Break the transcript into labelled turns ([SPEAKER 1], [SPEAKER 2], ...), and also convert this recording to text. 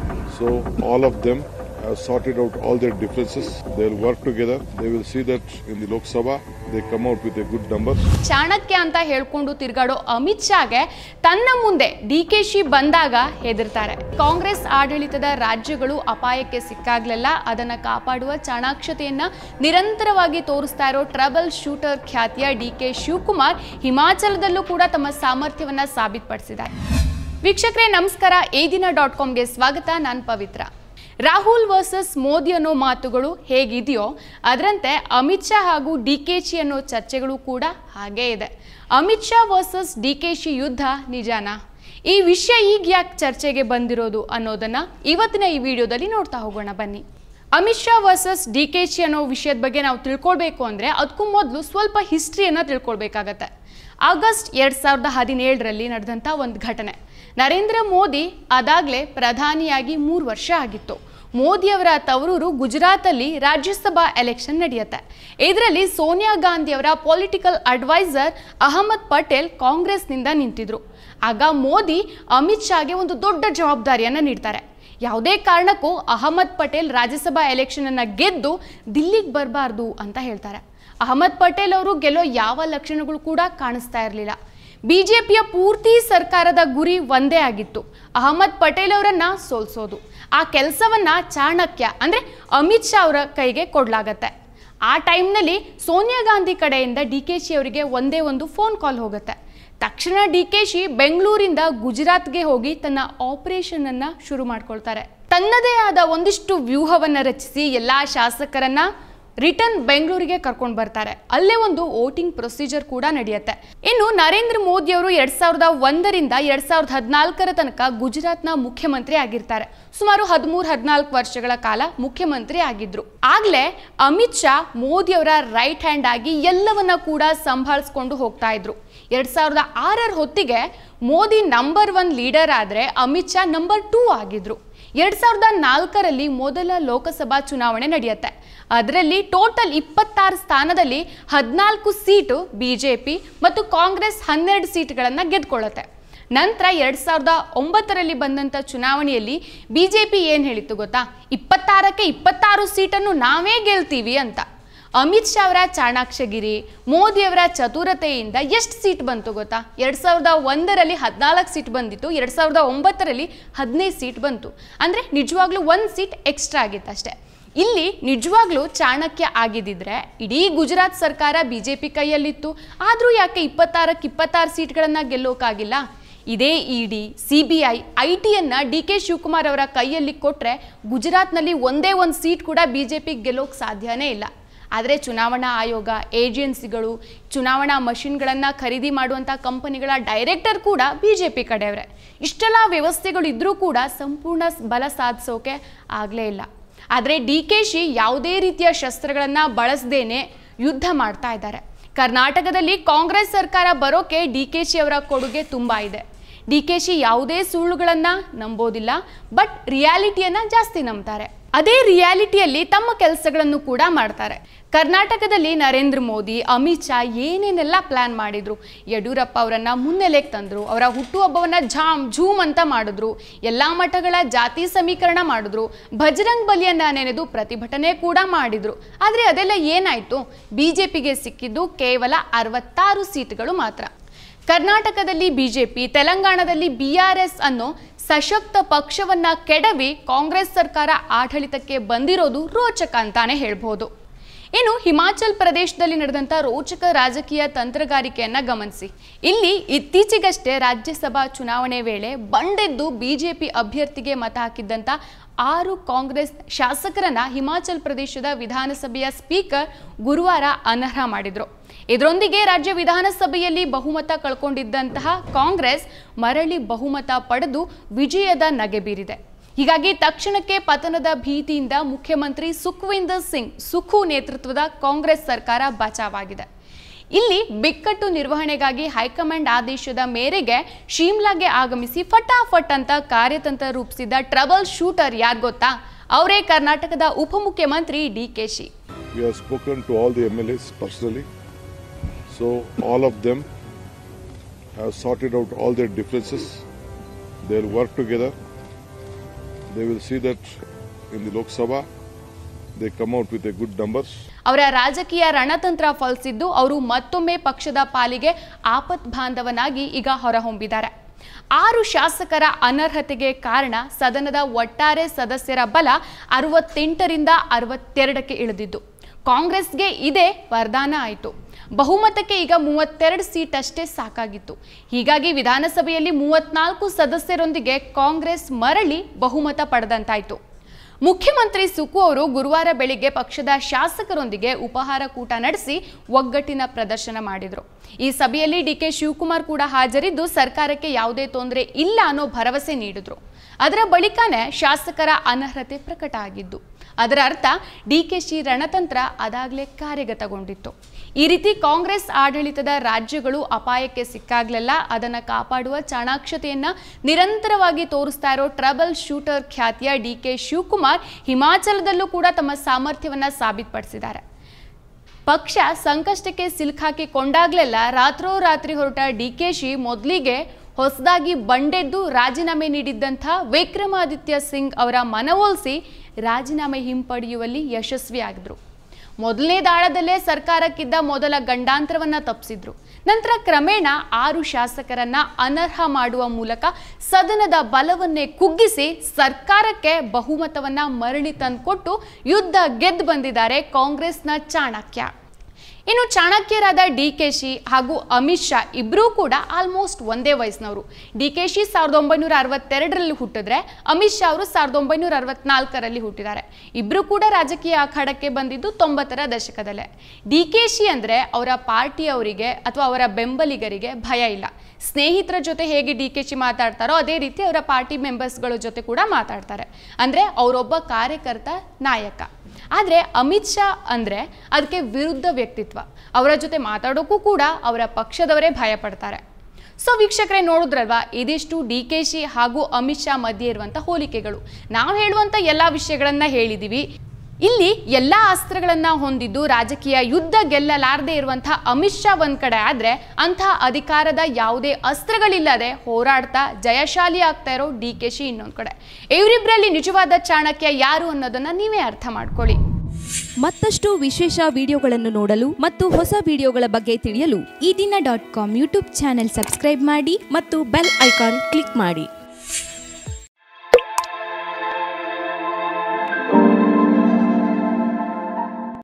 [SPEAKER 1] So all of them have sorted out all their differences. They'll work together. They will see that in the Lok Sabha they come out with a good number.
[SPEAKER 2] Chanakya ಅಂತ ಹೇಳ್ಕೊಂಡು ತಿರುಗಾಡೋ ಅಮಿತ್ ಶಾಗೆ ತನ್ನ ಮುಂದೆ D K she ಬಂದಾಗ ಹೆದರ್ತಾರೆ ಕಾಂಗ್ರೆಸ್ ಆಡಳಿತದ ರಾಜ್ಯಗಳು ಅಪಾಯಕ್ಕೆ ಸಿಕ್ಕಾಗ್ಲೆಲ್ಲ ಅದನ್ನ ಕಾಪಾಡುವ ಚಾಣಾಕ್ಷತೆಯನ್ನ ನಿರಂತರವಾಗಿ ತೋರಿಸ್ತಾ ಇರೋ ಟ್ರಬಲ್ ಶೂಟರ್ ಖ್ಯಾತಿಯ ಡಿ ಕೆ ಶಿವಕುಮಾರ್ ಹಿಮಾಚಲದಲ್ಲೂ ಕೂಡ ತಮ್ಮ ಸಾಮರ್ಥ್ಯವನ್ನ ಸಾಬೀತುಪಡಿಸಿದ್ದಾರೆ ವೀಕ್ಷಕರೇ ನಮಸ್ಕಾರ ಈ ದಿನ ಡಾಟ್ ಕಾಮ್ಗೆ ಸ್ವಾಗತ ನಾನು ಪವಿತ್ರ ರಾಹುಲ್ ವರ್ಸಸ್ ಮೋದಿ ಅನ್ನೋ ಮಾತುಗಳು ಹೇಗಿದೆಯೋ ಅದರಂತೆ ಅಮಿತ್ ಶಾ ಹಾಗೂ ಡಿ ಕೆ ಶಿ ಅನ್ನೋ ಚರ್ಚೆಗಳು ಕೂಡ ಹಾಗೇ ಇದೆ Amit Shah versus D K Shi ಯುದ್ಧ ನಿಜಾನಾ ಈ ವಿಷಯ ಈಗ ಯಾಕೆ ಚರ್ಚೆಗೆ ಬಂದಿರೋದು ಅನ್ನೋದನ್ನ ಇವತ್ತಿನ ಈ ವಿಡಿಯೋದಲ್ಲಿ ನೋಡ್ತಾ ಹೋಗೋಣ ಬನ್ನಿ Amit Shah versus D K Shi ಅನ್ನೋ ವಿಷಯದ ಬಗ್ಗೆ ನಾವು ತಿಳ್ಕೊಳ್ಬೇಕು ಅಂದರೆ ಅದಕ್ಕೂ ಮೊದಲು ಸ್ವಲ್ಪ ಹಿಸ್ಟ್ರಿಯನ್ನು ತಿಳ್ಕೊಳ್ಬೇಕಾಗತ್ತೆ ಆಗಸ್ಟ್ ಎರಡು ಸಾವಿರದ ಹದಿನೇಳರಲ್ಲಿ ನಡೆದಂಥ ಒಂದು ಘಟನೆ ನರೇಂದ್ರ ಮೋದಿ ಅದಾಗಲೇ ಪ್ರಧಾನಿಯಾಗಿ ಮೂರು ವರ್ಷ ಆಗಿತ್ತು ಮೋದಿಯವರ ತವರೂರು ಗುಜರಾತಲ್ಲಿ ರಾಜ್ಯಸಭಾ ಎಲೆಕ್ಷನ್ ನಡೆಯುತ್ತೆ ಇದರಲ್ಲಿ ಸೋನಿಯಾ ಗಾಂಧಿಯವರ ಪೊಲಿಟಿಕಲ್ ಅಡ್ವೈಸರ್ ಅಹಮದ್ ಪಟೇಲ್ ಕಾಂಗ್ರೆಸ್ನಿಂದ ನಿಂತಿದ್ರು ಆಗ ಮೋದಿ ಅಮಿತ್ ಶಾಗೆ ಒಂದು ದೊಡ್ಡ ಜವಾಬ್ದಾರಿಯನ್ನು ನೀಡ್ತಾರೆ ಯಾವುದೇ ಕಾರಣಕ್ಕೂ ಅಹಮದ್ ಪಟೇಲ್ ರಾಜ್ಯಸಭಾ ಎಲೆಕ್ಷನ್ ಅನ್ನ ಗೆದ್ದು ದಿಲ್ಲಿಗೆ ಬರಬಾರ್ದು ಅಂತ ಹೇಳ್ತಾರೆ ಅಹಮದ್ ಪಟೇಲ್ ಅವರು ಗೆಲ್ಲೋ ಯಾವ ಲಕ್ಷಣಗಳು ಕೂಡ ಕಾಣಿಸ್ತಾ ಇರಲಿಲ್ಲ ಬಿಜೆಪಿಯ ಪೂರ್ತಿ ಸರ್ಕಾರದ ಗುರಿ ಒಂದೇ ಆಗಿತ್ತು ಅಹಮದ್ ಪಟೇಲ್ ಅವರನ್ನ ಸೋಲ್ಸೋದು ಆ ಕೆಲಸವನ್ನ ಚಾಣಕ್ಯ ಅಂದ್ರೆ ಅಮಿತ್ ಶಾ ಅವರ ಕೈಗೆ ಕೊಡ್ಲಾಗತ್ತೆ ಆ ಟೈಮ್ನಲ್ಲಿ ಸೋನಿಯಾ ಗಾಂಧಿ ಕಡೆಯಿಂದ ಡಿ ಕೆ ಶಿ ಅವರಿಗೆ ಒಂದೇ ಒಂದು ಫೋನ್ ಕಾಲ್ ಹೋಗುತ್ತೆ ತಕ್ಷಣ ಡಿ ಕೆ ಶಿ ಬೆಂಗಳೂರಿಂದ ಗುಜರಾತ್ಗೆ ಹೋಗಿ ತನ್ನ ಆಪರೇಷನ್ ಅನ್ನ ಶುರು ಮಾಡ್ಕೊಳ್ತಾರೆ ತನ್ನದೇ ಆದ ಒಂದಿಷ್ಟು ವ್ಯೂಹವನ್ನ ರಚಿಸಿ ಎಲ್ಲಾ ಶಾಸಕರನ್ನ ರಿಟರ್ನ್ ಬೆಂಗಳೂರಿಗೆ ಕರ್ಕೊಂಡು ಬರ್ತಾರೆ ಅಲ್ಲೇ ಒಂದು ವೋಟಿಂಗ್ ಪ್ರೊಸೀಜರ್ ಕೂಡ ನಡೆಯುತ್ತೆ ಇನ್ನು ನರೇಂದ್ರ ಮೋದಿ ಅವರು ಎರಡ್ ಸಾವಿರದ ಒಂದರಿಂದ ಎರಡ್ ಸಾವಿರದ ಹದಿನಾಲ್ಕರ ತನಕ ಗುಜರಾತ್ನ ಮುಖ್ಯಮಂತ್ರಿ ಆಗಿರ್ತಾರೆ ಸುಮಾರು ಹದಿಮೂರು ಹದಿನಾಲ್ಕು ವರ್ಷಗಳ ಕಾಲ ಮುಖ್ಯಮಂತ್ರಿ ಆಗಿದ್ರು ಆಗ್ಲೇ ಅಮಿತ್ ಶಾ ಮೋದಿ ಅವರ ರೈಟ್ ಹ್ಯಾಂಡ್ ಆಗಿ ಎಲ್ಲವನ್ನ ಕೂಡ ಸಂಭಾಳಿಸ್ಕೊಂಡು ಹೋಗ್ತಾ ಇದ್ರು ಎರಡ್ ಸಾವಿರದ ಆರರ ಹೊತ್ತಿಗೆ ಮೋದಿ ನಂಬರ್ ಒನ್ ಲೀಡರ್ ಆದ್ರೆ ಅಮಿತ್ ಶಾ ನಂಬರ್ ಟೂ ಆಗಿದ್ರು ಎರಡ್ ಸಾವಿರದ ನಾಲ್ಕರಲ್ಲಿ ಮೊದಲ ಲೋಕಸಭಾ ಚುನಾವಣೆ ನಡೆಯುತ್ತೆ ಅದರಲ್ಲಿ ಟೋಟಲ್ ಇಪ್ಪತ್ತಾರು ಸ್ಥಾನದಲ್ಲಿ ಹದಿನಾಲ್ಕು ಸೀಟು ಬಿಜೆಪಿ ಮತ್ತು ಕಾಂಗ್ರೆಸ್ ಹನ್ನೆರಡು ಸೀಟ್ಗಳನ್ನು ಗೆದ್ಕೊಳ್ಳುತ್ತೆ ನಂತರ ಎರಡ್ ಸಾವಿರದ ಒಂಬತ್ತರಲ್ಲಿ ಬಂದಂಥ ಚುನಾವಣೆಯಲ್ಲಿ ಬಿಜೆಪಿ ಏನು ಹೇಳಿತ್ತು ಗೊತ್ತಾ ಇಪ್ಪತ್ತಾರಕ್ಕೆ ಇಪ್ಪತ್ತಾರು ಸೀಟನ್ನು ನಾವೇ ಗೆಲ್ತೀವಿ ಅಂತ ಅಮಿತ್ ಶಾ ಅವರ ಚಾಣಾಕ್ಷಗಿರಿ ಮೋದಿಯವರ ಚತುರತೆಯಿಂದ ಎಷ್ಟು ಸೀಟ್ ಬಂತು ಗೊತ್ತಾ ಎರಡು ಸಾವಿರದ ಒಂದರಲ್ಲಿ ಹದಿನಾಲ್ಕು ಸೀಟ್ ಬಂದಿತ್ತು ಎರಡು ಸಾವಿರದ ಒಂಬತ್ತರಲ್ಲಿ ಹದಿನೈದು ಸೀಟ್ ಬಂತು ಅಂದರೆ ನಿಜವಾಗ್ಲೂ ಒಂದು ಸೀಟ್ ಎಕ್ಸ್ಟ್ರಾ ಆಗಿತ್ತು ಅಷ್ಟೇ ಇಲ್ಲಿ ನಿಜವಾಗ್ಲೂ ಚಾಣಕ್ಯ ಆಗಿದ್ದಿದ್ರೆ ಇಡೀ ಗುಜರಾತ್ ಸರ್ಕಾರ ಬಿ ಜೆ ಪಿ ಕೈಯಲ್ಲಿತ್ತು ಆದರೂ ಯಾಕೆ ಇಪ್ಪತ್ತಾರಕ್ಕೆ ಇಪ್ಪತ್ತಾರು ಸೀಟ್ಗಳನ್ನು ಗೆಲ್ಲೋಕ್ಕಾಗಿಲ್ಲ ಇದೇ E D C B I I ಟಿಯನ್ನು ಡಿ ಕೆ ಶಿವಕುಮಾರ್ ಅವರ ಕೈಯಲ್ಲಿ ಕೊಟ್ಟರೆ ಗುಜರಾತ್ನಲ್ಲಿ ಒಂದೇ ಒಂದು ಸೀಟ್ ಕೂಡ ಬಿ ಜೆ ಪಿಗೆ ಗೆಲ್ಲೋಕೆ ಸಾಧ್ಯನೇ ಇಲ್ಲ ಆದರೆ ಚುನಾವಣಾ ಆಯೋಗ ಏಜೆನ್ಸಿಗಳು ಚುನಾವಣಾ ಮಷಿನ್ಗಳನ್ನು ಖರೀದಿ ಮಾಡುವಂಥ ಕಂಪನಿಗಳ ಡೈರೆಕ್ಟರ್ ಕೂಡ ಬಿ ಜೆ ಪಿ ಕಡೆಯವರೇ ಇಷ್ಟೆಲ್ಲ ವ್ಯವಸ್ಥೆಗಳು ಇದ್ದರೂ ಕೂಡ ಸಂಪೂರ್ಣ ಬಲ ಸಾಧಿಸೋಕೆ ಆಗಲೇ ಇಲ್ಲ ಆದರೆ ಡಿ ಕೆ ಶಿ ಯಾವುದೇ ರೀತಿಯ ಶಸ್ತ್ರಗಳನ್ನು ಬಳಸದೇನೆ ಯುದ್ಧ ಮಾಡ್ತಾ ಇದ್ದಾರೆ ಕರ್ನಾಟಕದಲ್ಲಿ ಕಾಂಗ್ರೆಸ್ ಸರ್ಕಾರ ಬರೋಕೆ ಡಿ ಕೆ ಶಿ ಅವರ ಕೊಡುಗೆ ತುಂಬ ಇದೆ ಡಿ ಕೆ ಶಿ ಯಾವುದೇ ಸುಳ್ಳುಗಳನ್ನು ನಂಬೋದಿಲ್ಲ ಬಟ್ ರಿಯಾಲಿಟಿಯನ್ನು ಜಾಸ್ತಿ ನಂಬ್ತಾರೆ ಅದೇ ರಿಯಾಲಿಟಿಯಲ್ಲಿ ತಮ್ಮ ಕೆಲಸಗಳನ್ನು ಕೂಡ ಮಾಡ್ತಾರೆ ಕರ್ನಾಟಕದಲ್ಲಿ ನರೇಂದ್ರ ಮೋದಿ ಅಮಿತ್ ಶಾ ಏನೇನೆಲ್ಲ ಪ್ಲಾನ್ ಮಾಡಿದ್ರು ಯಡಿಯೂರಪ್ಪ ಅವರನ್ನ ಮುನ್ನೆಲೆಗೆ ತಂದ್ರು ಅವರ ಹುಟ್ಟುಹಬ್ಬವನ್ನ ಝಾಮ್ ಝೂಮ್ ಅಂತ ಮಾಡಿದ್ರು ಎಲ್ಲ ಮಠಗಳ ಜಾತಿ ಸಮೀಕರಣ ಮಾಡಿದ್ರು ಭಜರಂಗ್ ಬಲಿಯನ್ನ ನೆನೆದು ಪ್ರತಿಭಟನೆ ಕೂಡ ಮಾಡಿದ್ರು ಆದರೆ ಅದೆಲ್ಲ ಏನಾಯ್ತು ಬಿಜೆಪಿಗೆ ಸಿಕ್ಕಿದ್ದು ಕೇವಲ ಅರವತ್ತಾರು ಸೀಟ್ಗಳು ಮಾತ್ರ ಕರ್ನಾಟಕದಲ್ಲಿ ಬಿಜೆಪಿ ತೆಲಂಗಾಣದಲ್ಲಿ ಬಿ ಆರ್ ಎಸ್ ಅನ್ನೋ ಸಶಕ್ತ ಪಕ್ಷವನ್ನ ಕೆಡವಿ ಕಾಂಗ್ರೆಸ್ ಸರ್ಕಾರ ಆಡಳಿತಕ್ಕೆ ಬಂದಿರೋದು ರೋಚಕ ಅಂತಾನೆ ಹೇಳ್ಬೋದು ಇನ್ನು ಹಿಮಾಚಲ್ ಪ್ರದೇಶದಲ್ಲಿ ನಡೆದಂಥ ರೋಚಕ ರಾಜಕೀಯ ತಂತ್ರಗಾರಿಕೆಯನ್ನ ಗಮನಿಸಿ ಇಲ್ಲಿ ಇತ್ತೀಚೆಗಷ್ಟೇ ರಾಜ್ಯಸಭಾ ಚುನಾವಣೆ ವೇಳೆ ಬಂಡೆದ್ದು ಬಿಜೆಪಿ ಅಭ್ಯರ್ಥಿಗೆ ಮತ ಹಾಕಿದ್ದಂಥ ಆರು ಕಾಂಗ್ರೆಸ್ ಶಾಸಕರನ್ನ ಹಿಮಾಚಲ್ ಪ್ರದೇಶದ ವಿಧಾನಸಭೆಯ ಸ್ಪೀಕರ್ ಗುರುವಾರ ಅನರ್ಹ ಮಾಡಿದ್ರು ಇದರೊಂದಿಗೆ ರಾಜ್ಯ ವಿಧಾನಸಭೆಯಲ್ಲಿ ಬಹುಮತ ಕಳ್ಕೊಂಡಿದ್ದಂತಹ ಕಾಂಗ್ರೆಸ್ ಮರಳಿ ಬಹುಮತ ಪಡೆದು ವಿಜಯದ ನಗೆ ಬೀರಿದೆ ಹೀಗಾಗಿ ತಕ್ಷಣಕ್ಕೆ ಪತನದ ಭೀತಿಯಿಂದ ಮುಖ್ಯಮಂತ್ರಿ ಸುಖ್ವಿಂದರ್ ಸಿಂಗ್ ಸುಖು ನೇತೃತ್ವದ ಕಾಂಗ್ರೆಸ್ ಸರ್ಕಾರ ಬಚಾವಾಗಿದೆ ಇಲ್ಲಿ ಬಿಕ್ಕಟ್ಟು ನಿರ್ವಹಣೆಗಾಗಿ ಹೈಕಮಾಂಡ್ ಆದೇಶದ ಮೇರೆಗೆ ಶಿಮ್ಲಾಗೆ ಆಗಮಿಸಿ ಫಟಾಫಟ್ ಅಂತ ಕಾರ್ಯತಂತ್ರ ರೂಪಿಸಿದ ಟ್ರಬಲ್ ಶೂಟರ್ ಯಾರು ಗೊತ್ತಾ ಅವರೇ ಕರ್ನಾಟಕದ ಉಪಮುಖ್ಯಮಂತ್ರಿ D K Shi
[SPEAKER 1] We have spoken to all the MLAs personally. So all of them have sorted out all their differences. They'll work together. They will see that in the Lok Sabha, they come out with a good numbers.
[SPEAKER 2] ಅವರ ರಾಜಕೀಯ ರಣತಂತ್ರ ಫಲಿಸಿದ್ದು ಅವರು ಮತ್ತೊಮ್ಮೆ ಪಕ್ಷದ ಪಾಲಿಗೆ ಆಪತ್ ಬಾಂಧವನಾಗಿ ಈಗ ಹೊರಹೊಮ್ಮಿದ್ದಾರೆ ಆರು ಶಾಸಕರ ಅನರ್ಹತೆಗೆ ಕಾರಣ ಸದನದ ಒಟ್ಟಾರೆ ಸದಸ್ಯರ ಬಲ ಅರವತ್ತೆಂಟರಿಂದ ಅರವತ್ತೆರಡಕ್ಕೆ ಇಳಿದಿದ್ದು ಕಾಂಗ್ರೆಸ್ಗೆ ಇದೇ ವರದಾನ ಆಯಿತು ಬಹುಮತಕ್ಕೆ ಈಗ ಮೂವತ್ತೆರಡು ಸೀಟ್ ಅಷ್ಟೇ ಸಾಕಾಗಿತ್ತು ಹೀಗಾಗಿ ವಿಧಾನಸಭೆಯಲ್ಲಿ ಮೂವತ್ನಾಲ್ಕು ಸದಸ್ಯರೊಂದಿಗೆ ಕಾಂಗ್ರೆಸ್ ಮರಳಿ ಬಹುಮತ ಪಡೆದಂತಾಯಿತು ಮುಖ್ಯಮಂತ್ರಿ ಸುಕು ಅವರು ಗುರುವಾರ ಬೆಳಿಗ್ಗೆ ಪಕ್ಷದ ಶಾಸಕರೊಂದಿಗೆ ಉಪಹಾರ ಕೂಟ ನಡೆಸಿ ಒಗ್ಗಟ್ಟಿನ ಪ್ರದರ್ಶನ ಮಾಡಿದರು ಈ ಸಭೆಯಲ್ಲಿ ಡಿಕೆ ಶಿವಕುಮಾರ್ ಕೂಡ ಹಾಜರಿದ್ದು ಸರ್ಕಾರಕ್ಕೆ ಯಾವುದೇ ತೊಂದರೆ ಇಲ್ಲ ಅನ್ನೋ ಭರವಸೆ ನೀಡಿದ್ರು ಅದರ ಬಳಿಕನೇ ಶಾಸಕರ ಅನರ್ಹತೆ ಪ್ರಕಟ ಆಗಿದ್ದು ಅದರ ಅರ್ಥ ಡಿಕೆಶಿ ರಣತಂತ್ರ ಅದಾಗಲೇ ಕಾರ್ಯಗತಗೊಂಡಿತ್ತು ಈ ರೀತಿ ಕಾಂಗ್ರೆಸ್ ಆಡಳಿತದ ರಾಜ್ಯಗಳು ಅಪಾಯಕ್ಕೆ ಸಿಕ್ಕಾಗ್ಲೆಲ್ಲ ಅದನ್ನು ಕಾಪಾಡುವ ಚಾಣಾಕ್ಷತೆಯನ್ನ ನಿರಂತರವಾಗಿ ತೋರಿಸ್ತಾ ಇರೋ ಟ್ರಬಲ್ ಶೂಟರ್ ಖ್ಯಾತಿಯ ಡಿ ಕೆ ಶಿವಕುಮಾರ್ ಹಿಮಾಚಲದಲ್ಲೂ ಕೂಡ ತಮ್ಮ ಸಾಮರ್ಥ್ಯವನ್ನ ಸಾಬೀತುಪಡಿಸಿದ್ದಾರೆ ಪಕ್ಷ ಸಂಕಷ್ಟಕ್ಕೆ ಸಿಲುಕಾಕಿಕೊಂಡಾಗ್ಲೆಲ್ಲ ರಾತ್ರೋರಾತ್ರಿ ಹೊರಟ ಡಿಕೆಶಿ ಮೊದಲಿಗೆ ಹೊಸದಾಗಿ ಬಂಡೆದ್ದು ರಾಜೀನಾಮೆ ನೀಡಿದ್ದಂಥ ವಿಕ್ರಮಾದಿತ್ಯ ಸಿಂಗ್ ಅವರ ಮನವೊಲಿಸಿ ರಾಜೀನಾಮೆ ಹಿಂಪಡೆಯುವಲ್ಲಿ ಯಶಸ್ವಿಯಾಗಿದ್ರು ಮೊದಲನೇ ದಾಳದಲ್ಲೇ ಸರ್ಕಾರಕ್ಕಿದ್ದ ಮೊದಲ ಗಂಡಾಂತರವನ್ನ ತಪ್ಪಿಸಿದ್ರು ನಂತರ ಕ್ರಮೇಣ ಆರು ಶಾಸಕರನ್ನ ಅನರ್ಹ ಮಾಡುವ ಮೂಲಕ ಸದನದ ಬಲವನ್ನೇ ಕುಗ್ಗಿಸಿ ಸರ್ಕಾರಕ್ಕೆ ಬಹುಮತವನ್ನ ಮರಳಿ ತಂದುಕೊಟ್ಟು ಯುದ್ಧ ಗೆದ್ದು ಬಂದಿದ್ದಾರೆ ಕಾಂಗ್ರೆಸ್ನ ಚಾಣಕ್ಯ ಇನ್ನು ಚಾಣಕ್ಯರಾದ ಡಿ ಕೆ ಶಿ ಹಾಗೂ ಅಮಿತ್ ಶಾ ಇಬ್ಬರೂ ಕೂಡ ಆಲ್ಮೋಸ್ಟ್ ಒಂದೇ ವಯಸ್ಸಿನವರು ಡಿ ಕೆ ಶಿ ಸಾವಿರದ ಒಂಬೈನೂರ ಅರವತ್ತೆರಡರಲ್ಲಿ ಹುಟ್ಟಿದ್ರೆ ಅಮಿತ್ ಶಾ ಅವರು ಸಾವಿರದ ಒಂಬೈನೂರ ಅರವತ್ನಾಲ್ಕರಲ್ಲಿ ಹುಟ್ಟಿದ್ದಾರೆ ಇಬ್ಬರು ಕೂಡ ರಾಜಕೀಯ ಅಖಾಡಕ್ಕೆ ಬಂದಿದ್ದು ತೊಂಬತ್ತರ ದಶಕದಲ್ಲೇ ಡಿ ಕೆ ಶಿ ಅಂದರೆ ಅವರ ಪಾರ್ಟಿಯವರಿಗೆ ಅಥವಾ ಅವರ ಬೆಂಬಲಿಗರಿಗೆ ಭಯ ಇಲ್ಲ ಸ್ನೇಹಿತರ ಜೊತೆ ಹೇಗೆ ಡಿ ಕೆ ಶಿ ಮಾತಾಡ್ತಾರೋ ಅದೇ ರೀತಿ ಅವರ ಪಾರ್ಟಿ ಮೆಂಬರ್ಸ್ಗಳ ಜೊತೆ ಕೂಡ ಮಾತಾಡ್ತಾರೆ ಅಂದರೆ ಅವರೊಬ್ಬ ಕಾರ್ಯಕರ್ತ ನಾಯಕ ಆದರೆ ಅಮಿತ್ ಶಾ ಅಂದರೆ ಅದಕ್ಕೆ ವಿರುದ್ಧ ವ್ಯಕ್ತಿತ್ವ ಅವರ ಜೊತೆ ಮಾತಾಡೋಕ್ಕೂ ಕೂಡ ಅವರ ಪಕ್ಷದವರೇ ಭಯ ಪಡ್ತಾರೆ ಸೊ ವೀಕ್ಷಕರೇ ನೋಡಿದ್ರಲ್ವಾ ಇದಿಷ್ಟು ಡಿ ಕೆ ಶಿ ಹಾಗೂ ಅಮಿತ್ ಶಾ ಮಧ್ಯೆ ಇರುವಂಥ ಹೋಲಿಕೆಗಳು ನಾವು ಹೇಳುವಂಥ ಎಲ್ಲ ವಿಷಯಗಳನ್ನ ಹೇಳಿದ್ದೀವಿ ಇಲ್ಲಿ ಎಲ್ಲ ಅಸ್ತ್ರಗಳನ್ನ ಹೊಂದಿದ್ದು ರಾಜಕೀಯ ಯುದ್ಧ ಗೆಲ್ಲಲಾರದೆ ಇರುವಂತಹ ಅಮಿತ್ ಶಾ ಒಂದ್ ಕಡೆ ಆದ್ರೆ ಅಂಥ ಅಧಿಕಾರದ ಯಾವುದೇ ಅಸ್ತ್ರಗಳಿಲ್ಲದೆ ಹೋರಾಡ್ತಾ ಜಯಶಾಲಿ ಆಗ್ತಾ ಇರೋ ಡಿ ಕೆ ಶಿ ಇನ್ನೊಂದ್ ಕಡೆ ಇವರಿಬ್ಬರಲ್ಲಿ ನಿಜವಾದ ಚಾಣಕ್ಯ ಯಾರು ಅನ್ನೋದನ್ನ ನೀವೇ ಅರ್ಥ ಮಾಡ್ಕೊಳ್ಳಿ
[SPEAKER 3] ಮತ್ತಷ್ಟು ವಿಶೇಷ ವಿಡಿಯೋಗಳನ್ನು ನೋಡಲು ಮತ್ತು ಹೊಸ ವಿಡಿಯೋಗಳ ಬಗ್ಗೆ ತಿಳಿಯಲು
[SPEAKER 4] ಈ ದಿನ dot com YouTube channel subscribe ಮಾಡಿ
[SPEAKER 3] ಮತ್ತು ಬೆಲ್ ಐಕಾನ್ ಕ್ಲಿಕ್ ಮಾಡಿ